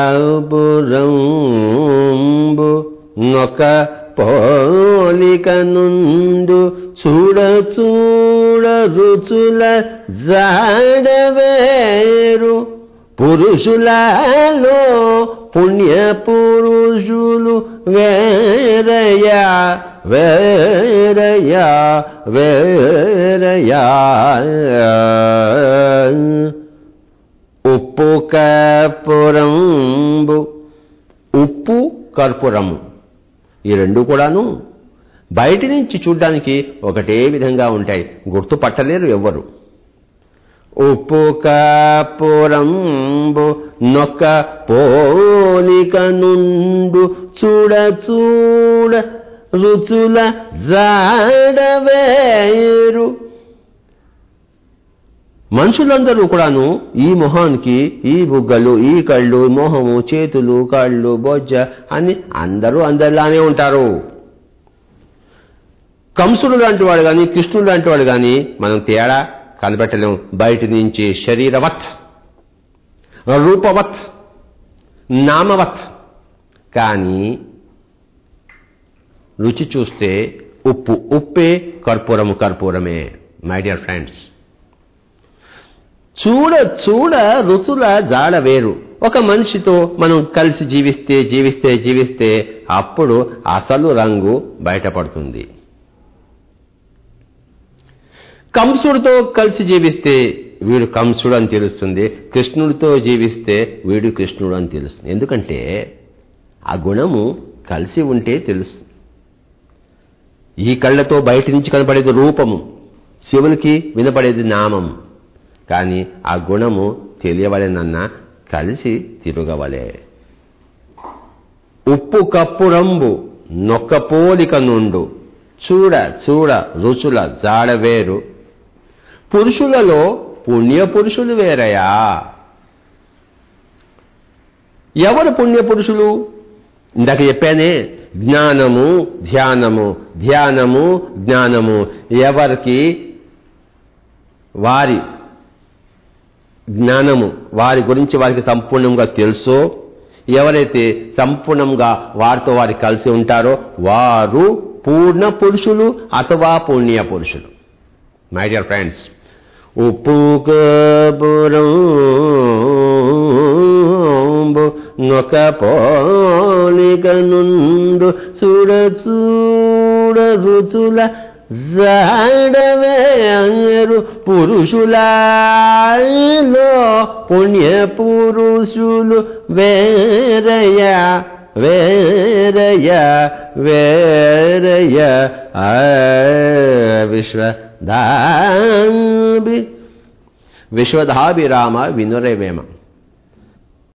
కపురంబు నొక పోలిక నుండు చూడ చూడ రుచుల జాడవేరు పురుషులలో పుణ్య పురుషులు వేరయా వేరయా వేరయా ఉప్పు కర్పూరంబు ఉప్పు కర్పూరము ఈ రెండు కూడాను బయటి నుంచి చూడ్డానికి ఒకటే విధంగా ఉంటాయి గుర్తుపట్టలేరు ఎవ్వరు ఉప్పు కర్పూరంబు నొక్క పోలిక నుండు చూడ చూడ రుచుల జాడవేరు మనుషులందరూ కూడాను ఈ మొహానికి ఈ బుగ్గలు ఈ కళ్ళు మొహము చేతులు కళ్ళు బొజ్జ అని అందరూ అందరిలానే ఉంటారు కంసుడు లాంటి వాడు కానీ కృష్ణుడు లాంటి వాడు కానీ మనం తేడా కనిపెట్టలేం బయట నుంచి శరీరవత్ రూపవత్ నామవత్ కానీ రుచి చూస్తే ఉప్పు ఉప్పే కర్పూరము కర్పూరమే మై డియర్ ఫ్రెండ్స్ చూడ చూడ రుచుల జాడ వేరు ఒక మనిషితో మనం కలిసి జీవిస్తే జీవిస్తే జీవిస్తే అప్పుడు అసలు రంగు బయటపడుతుంది కంసుడితో కలిసి జీవిస్తే వీడు కంసుడు అని తెలుస్తుంది కృష్ణుడితో జీవిస్తే వీడు కృష్ణుడు అని తెలుస్తుంది ఎందుకంటే ఆ గుణము కలిసి ఉంటే తెలుస్తుంది ఈ కళ్ళతో బయట నుంచి కనపడేది రూపము శివునికి వినపడేది నామం కానీ ఆ గుణము తెలియవలెనన్నా కలిసి తిరగవలే ఉప్పు కప్పురంబు నొక్క పోలిక నుండు చూడ చూడ రుచుల జాడవేరు పురుషులలో పుణ్య పురుషులు వేరయా ఎవరు పుణ్య పురుషులు ఇందాక చెప్పానే జ్ఞానము ధ్యానము ధ్యానము జ్ఞానము ఎవరికి వారి జ్ఞానము వారి గురించి వారికి సంపూర్ణంగా తెలుసో ఎవరైతే సంపూర్ణంగా వారితో వారి కలిసి ఉంటారో వారు పూర్ణ పురుషులు అథవా పుణ్య పురుషులు మై డియర్ ఫ్రెండ్స్ ఉప్పు కపురంబు నొక పోలిక నుండు చూడ చూడ రుచుల జాడవేరు పురుషులలో పుణ్య పురుషులు వేరయ వేరయ వేరయ ఆ విశ్వదాంబి విశ్వధాభిరామ వినురవేమ